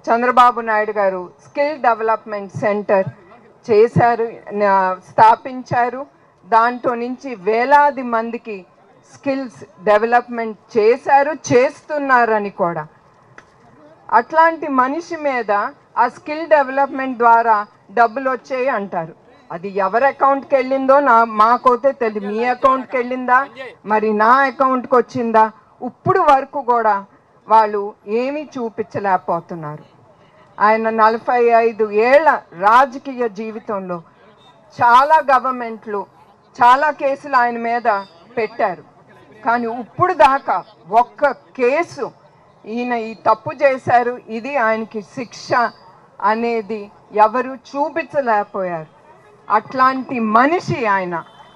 చంద్రబాబు నాయుడు గారు skill development centre చేశారు నా- స్థాపించారు దాంట్లో నుంచి వేలాది మందికి స్కిల్స్ డెవలప్మెంట్ చేశారు చేస్తున్నారని కూడా అట్లాంటి మనిషి మీద ఆ స్కిల్ డెవలప్మెంట్ ద్వారా డబ్బులు వచ్చాయి అంటారు అది ఎవరి అకౌంట్కి వెళ్ళిందో నా మాకైతే తెలియదు మీ అకౌంట్కి వెళ్ళిందా మరి నా అకౌంట్కి వచ్చిందా ఇప్పుడు వరకు కూడా వాళ్ళు ఏమీ చూపించలేకపోతున్నారు ఆయన నలభై ఐదు ఏళ్ల రాజకీయ జీవితంలో చాలా గవర్నమెంట్లు చాలా కేసులు ఆయన మీద పెట్టారు కానీ ఇప్పుడు దాకా ఒక్క కేసు ఈయన ఈ తప్పు చేశారు ఇది ఆయనకి శిక్ష అనేది ఎవరు చూపించలేకపోయారు అట్లాంటి మనిషి ఆయన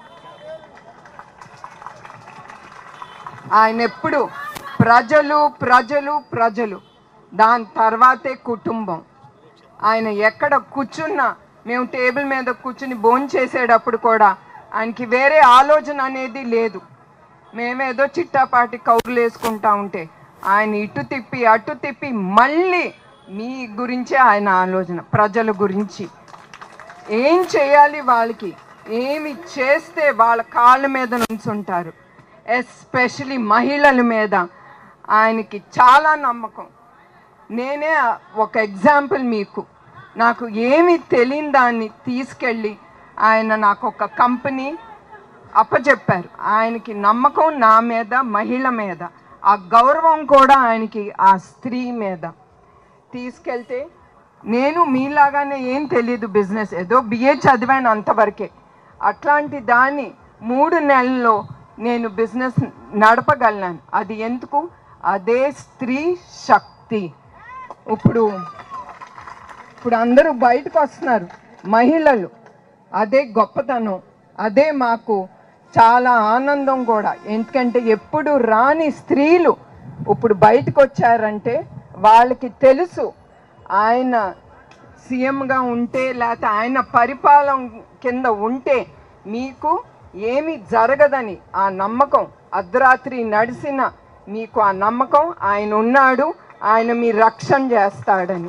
ఆయన ఎప్పుడు ప్రజలు ప్రజలు ప్రజలు దాని తర్వాతే కుటుంబం ఆయన ఎక్కడ కూర్చున్నా మేము టేబుల్ మీద కూర్చుని భోజనం చేసేటప్పుడు కూడా ఆయనకి వేరే ఆలోచన అనేది లేదు మేమేదో చిట్టాపాటి కౌరులు వేసుకుంటా ఉంటే ఆయన ఇటు తిప్పి అటు తిప్పి మళ్ళీ మీ గురించే ఆయన ఆలోచన ప్రజల గురించి ఏం చేయాలి వాళ్ళకి ఏమి చేస్తే వాళ్ళ కాళ్ళ మీద నుంచుంటారు ఎస్పెషలీ మహిళల మీద ఆయనకి చాలా నమ్మకం నేనే ఒక ఎగ్జాంపుల్ మీకు నాకు ఏమి తెలియని దాన్ని తీసుకెళ్ళి ఆయన నాకు ఒక కంపెనీ అప్పచెప్పారు ఆయనకి నమ్మకం నా మీద మహిళ మీద ఆ గౌరవం కూడా ఆయనకి ఆ స్త్రీ మీద తీసుకెళ్తే నేను మీలాగానే ఏం తెలియదు బిజినెస్ ఏదో బిఏ చదివాను అంతవరకే అట్లాంటి దాన్ని మూడు నెలల్లో నేను బిజినెస్ నడపగలను అది ఎందుకు అదే స్త్రీ శక్తి ఇప్పుడు ఇప్పుడు అందరూ బయటకు వస్తున్నారు మహిళలు అదే గొప్పతనం అదే మాకు చాలా ఆనందం కూడా ఎందుకంటే ఎప్పుడు రాని స్త్రీలు ఇప్పుడు బయటకు వచ్చారంటే వాళ్ళకి తెలుసు ఆయన సీఎంగా ఉంటే లేకపోతే ఆయన పరిపాలన కింద ఉంటే మీకు ఏమి జరగదని ఆ నమ్మకం అర్ధరాత్రి నడిసిన మీకు ఆ నమ్మకం ఆయన ఉన్నాడు ఆయన మీ రక్షణ చేస్తాడని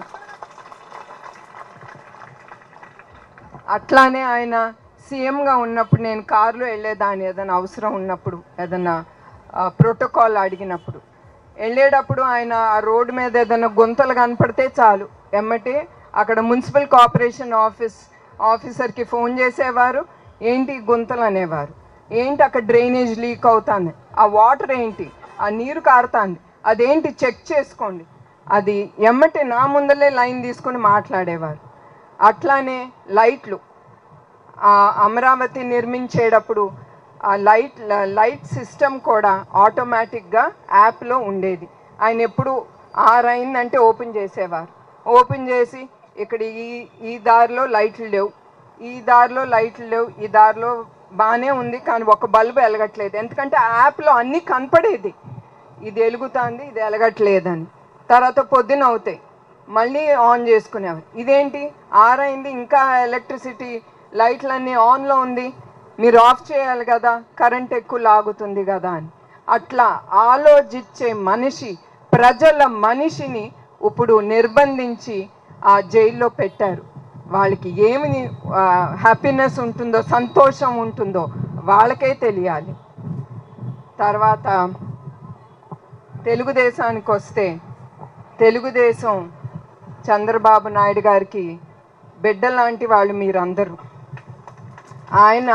అట్లానే ఆయన సీఎంగా ఉన్నప్పుడు నేను కారులో వెళ్ళేదాన్ని ఏదైనా అవసరం ఉన్నప్పుడు ఏదైనా ప్రోటోకాల్ అడిగినప్పుడు వెళ్ళేటప్పుడు ఆయన ఆ రోడ్డు మీద ఏదైనా గుంతలు కనపడితే చాలు ఎమ్మటే అక్కడ మున్సిపల్ కార్పొరేషన్ ఆఫీస్ ఆఫీసర్కి ఫోన్ చేసేవారు ఏంటి ఈ గుంతలు అనేవారు ఏంటి అక్కడ డ్రైనేజ్ లీక్ అవుతుంది ఆ వాటర్ ఏంటి ఆ నీరు కారుతుంది అదేంటి చెక్ చేసుకోండి అది ఎమ్మటే నా ముందలే లైన్ తీసుకొని మాట్లాడేవారు అట్లానే లైట్లు ఆ అమరావతి నిర్మించేటప్పుడు ఆ లైట్ లైట్ సిస్టమ్ కూడా ఆటోమేటిక్గా యాప్లో ఉండేది ఆయన ఎప్పుడు ఆరు అయిందంటే ఓపెన్ చేసేవారు ఓపెన్ చేసి ఇక్కడ ఈ ఈ దారిలో లైట్లు లేవు ఈ దారిలో లైట్లు లేవు ఈ దారిలో బాగానే ఉంది కానీ ఒక బల్బు వెలగట్లేదు ఎందుకంటే ఆ యాప్లో అన్నీ కనపడేది ఇది వెలుగుతుంది ఇది వెలగట్లేదని తర్వాత పొద్దున అవుతాయి మళ్ళీ ఆన్ చేసుకునేవారు ఇదేంటి ఆరైంది ఇంకా ఎలక్ట్రిసిటీ లైట్లన్నీ ఆన్లో ఉంది మీరు ఆఫ్ చేయాలి కదా కరెంట్ ఎక్కువ లాగుతుంది కదా అని అట్లా ఆలోచించే మనిషి ప్రజల మనిషిని ఇప్పుడు నిర్బంధించి ఆ జైల్లో పెట్టారు వాళ్ళకి ఏమి హ్యాపీనెస్ ఉంటుందో సంతోషం ఉంటుందో వాళ్ళకే తెలియాలి తర్వాత తెలుగుదేశానికి వస్తే తెలుగుదేశం చంద్రబాబు నాయుడు గారికి బిడ్డ లాంటి వాళ్ళు మీరందరూ ఆయన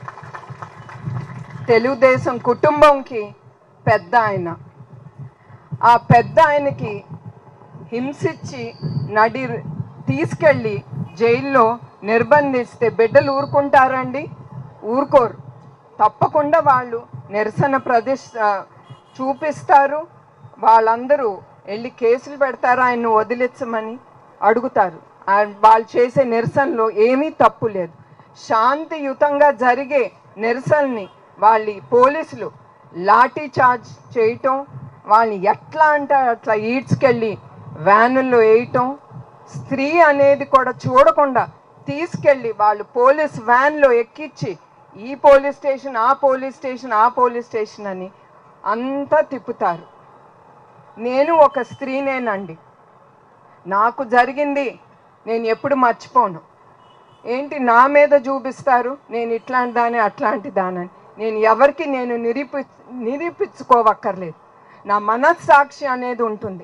తెలుగుదేశం కుటుంబంకి పెద్ద ఆయన ఆ పెద్ద ఆయనకి హింసించి నడి తీసుకెళ్ళి జైల్లో నిర్బంధిస్తే బిడ్డలు ఊరుకుంటారండి ఊరుకోరు తప్పకుండా వాళ్ళు నిరసన ప్రదర్శ చూపిస్తారు వాళ్ళందరూ వెళ్ళి కేసులు పెడతారు ఆయన్ని వదిలించమని అడుగుతారు ఆ వాళ్ళు చేసే నిరసనలో ఏమీ తప్పు లేదు శాంతియుతంగా జరిగే నిరసనని వాళ్ళ పోలీసులు లాఠీ చార్జ్ చేయటం వాళ్ళని ఎట్లా అంటే అట్లా ఈడ్చుకెళ్ళి వ్యానుల్లో వేయటం స్త్రీ అనేది కూడా చూడకుండా తీసుకెళ్ళి వాళ్ళు పోలీస్ వ్యాన్లో ఎక్కించి ఈ పోలీస్ స్టేషన్ ఆ పోలీస్ స్టేషన్ ఆ పోలీస్ స్టేషన్ అని అంతా తిప్పుతారు నేను ఒక స్త్రీనేనండి నాకు జరిగింది నేను ఎప్పుడు మర్చిపోను ఏంటి నా మీద చూపిస్తారు నేను ఇట్లాంటి దాని అట్లాంటి దానని నేను ఎవరికి నేను నిరూపి నిరూపించుకోవక్కర్లేదు నా మనస్సాక్షి అనేది ఉంటుంది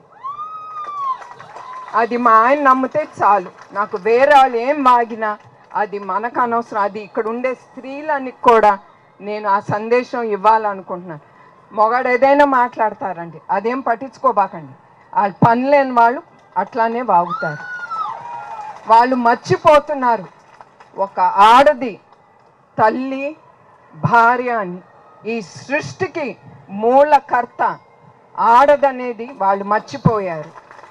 అది మా ఆయన నమ్మితే చాలు నాకు వేరే వాళ్ళు ఏం వాగినా అది మనకు అనవసరం అది ఇక్కడ ఉండే స్త్రీలని కూడా నేను ఆ సందేశం ఇవ్వాలనుకుంటున్నాను మొగాడు ఏదైనా మాట్లాడతారండి అదేం పట్టించుకోబాకండి వాళ్ళు పని లేని వాళ్ళు అట్లానే వాగుతారు వాళ్ళు మర్చిపోతున్నారు ఒక ఆడది తల్లి భార్య అని ఈ సృష్టికి మూలకర్త ఆడదనేది వాళ్ళు మర్చిపోయారు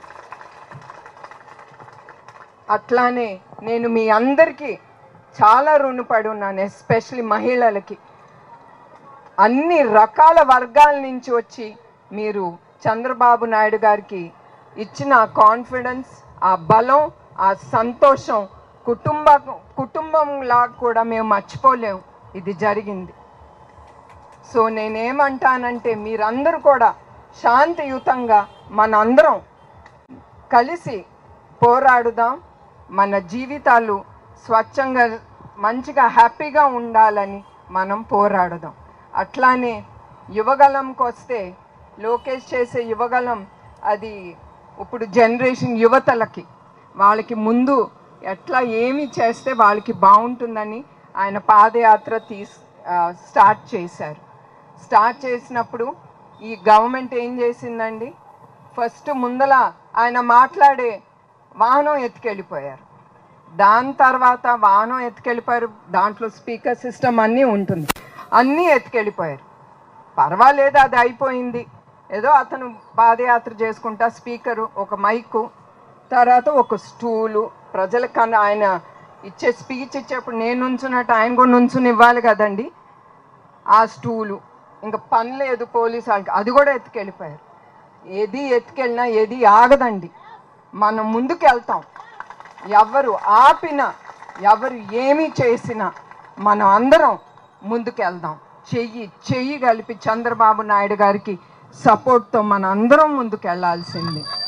అట్లానే నేను మీ అందరికీ చాలా రుణపడి ఉన్నాను ఎస్పెషలీ మహిళలకి అన్ని రకాల వర్గాల నుంచి వచ్చి మీరు చంద్రబాబు నాయుడు గారికి ఇచ్చిన ఆ కాన్ఫిడెన్స్ ఆ బలం ఆ సంతోషం కుటుంబ కుటుంబంలా కూడా మేము మర్చిపోలేము ఇది జరిగింది సో నేనేమంటానంటే మీరందరూ కూడా శాంతియుతంగా మనందరం కలిసి పోరాడుదాం మన జీవితాలు స్వచ్ఛంగా మంచిగా హ్యాపీగా ఉండాలని మనం పోరాడుదాం అట్లానే యువగలంకి వస్తే లోకేష్ చేసే యువగలం అది ఇప్పుడు జనరేషన్ యువతలకి వాళ్ళకి ముందు ఎట్లా ఏమి చేస్తే వాళ్ళకి బాగుంటుందని ఆయన పాదయాత్ర తీస్ ఆ, స్టార్ట్ చేశారు స్టార్ట్ చేసినప్పుడు ఈ గవర్నమెంట్ ఏం చేసిందండి ఫస్ట్ ముందల ఆయన మాట్లాడే వాహనం ఎత్తుకెళ్ళిపోయారు దాని తర్వాత వాహనం ఎత్తుకెళ్ళిపోయారు దాంట్లో స్పీకర్ సిస్టమ్ అన్నీ ఉంటుంది అన్నీ ఎత్తుకెళ్ళిపోయారు పర్వాలేదు అది అయిపోయింది ఏదో అతను పాదయాత్ర చేసుకుంటా స్పీకరు ఒక మైకు తర్వాత ఒక స్టూలు ప్రజల కన్నా ఆయన ఇచ్చే స్పీచ్ ఇచ్చేప్పుడు నేను నుంచున్నట్టు ఆయన కూడా నుంచుని ఇవ్వాలి కదండి ఆ స్టూలు ఇంకా పని లేదు పోలీసు వాళ్ళకి అది కూడా ఎత్తుకెళ్ళిపోయారు ఏది ఎత్తుకెళ్ళినా ఏది ఆగదండి మనం ముందుకు వెళ్తాం ఎవరు ఆపినా ఎవరు ఏమి చేసినా మనం అందరం ముందుకు వెళ్దాం చెయ్యి చెయ్యి కలిపి చంద్రబాబు నాయుడు గారికి సపోర్ట్తో మన అందరం ముందుకు వెళ్ళాల్సింది